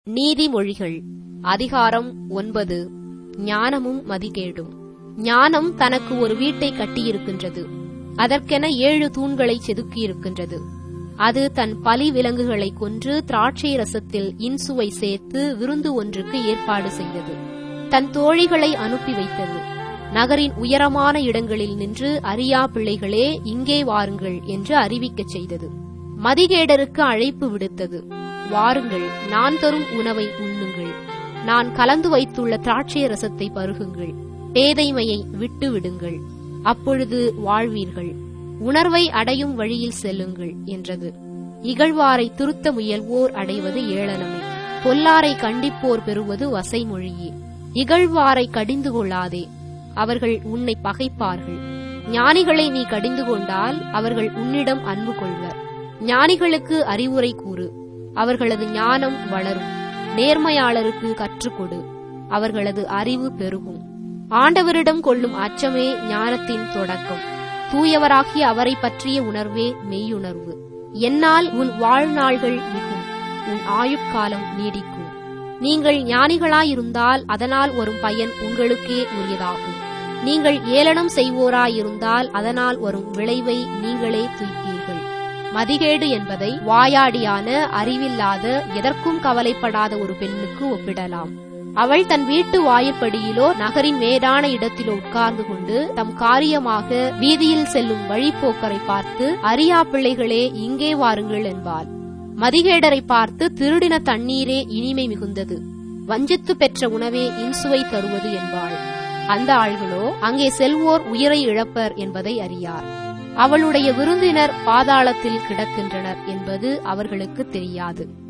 நீதிமொழிகள் அதிகாரம் ஒன்பது ஞானமும் மதிகேடும் ஞானம் தனக்கு ஒரு வீட்டை கட்டியிருக்கின்றது அதற்கென ஏழு தூண்களை செதுக்கியிருக்கின்றது அது தன் பலி விலங்குகளைக் கொன்று திராட்சை ரசத்தில் இன்சுவை சேர்த்து விருந்து ஒன்றுக்கு ஏற்பாடு செய்தது தன் தோழிகளை அனுப்பி வைத்தது நகரின் உயரமான இடங்களில் நின்று அறியா பிள்ளைகளே இங்கே வாருங்கள் என்று அறிவிக்கச் செய்தது மதிகேடருக்கு அழைப்பு விடுத்தது வாருங்கள் நான் தரும் உணவை உண்ணுங்கள் நான் கலந்து வைத்துள்ள திராட்சை ரசத்தை பருகுங்கள் பேதைமையை விட்டு விடுங்கள் அப்பொழுது வாழ்வீர்கள் உணர்வை அடையும் வழியில் செல்லுங்கள் என்றது இகழ்வாரை திருத்த முயல்வோர் அடைவது ஏளனமே பொல்லாரை கண்டிப்போர் பெறுவது வசைமொழியே இகழ்வாரை கடிந்து கொள்ளாதே அவர்கள் உன்னை பகைப்பார்கள் ஞானிகளை நீ கடிந்து கொண்டால் அவர்கள் உன்னிடம் அன்பு கொள்வர் ஞானிகளுக்கு அறிவுரை கூறு அவர்களது ஞானம் வளரும் நேர்மையாளருக்கு கற்றுக்கொடு அவர்களது அறிவு பெருகும் ஆண்டவரிடம் கொள்ளும் அச்சமே ஞானத்தின் தொடக்கம் தூயவராகிய அவரை பற்றிய உணர்வே மெய்யுணர்வு என்னால் உன் வாழ்நாள்கள் மிகும் உன் ஆயுட்காலம் நீடிக்கும் நீங்கள் ஞானிகளாயிருந்தால் அதனால் வரும் பயன் உங்களுக்கே உரியதாகும் நீங்கள் ஏளனம் செய்வோராயிருந்தால் அதனால் வரும் விளைவை நீங்களே துய்ப்பீர்கள் மதிகேடு என்பதை வாயாடியான அறிவில்லாத எதற்கும் கவலைப்படாத ஒரு பெண்ணுக்கு ஒப்பிடலாம் அவள் தன் வீட்டு வாயிற்படியிலோ நகரின் மேடான இடத்திலோ உட்கார்ந்து கொண்டு தம் காரியமாக வீதியில் செல்லும் வழிப்போக்கரை பார்த்து அரியா பிள்ளைகளே இங்கே வாருங்கள் என்பாள் மதிகேடரை பார்த்து திருடின தண்ணீரே இனிமை மிகுந்தது வஞ்சித்து பெற்ற உணவே இன்சுவை தருவது என்பாள் அந்த ஆள்களோ அங்கே செல்வோர் உயிரை இழப்பர் என்பதை அறியார் அவளுடைய விருந்தினர் பாதாளத்தில் கிடக்கின்றனர் என்பது அவர்களுக்கு தெரியாது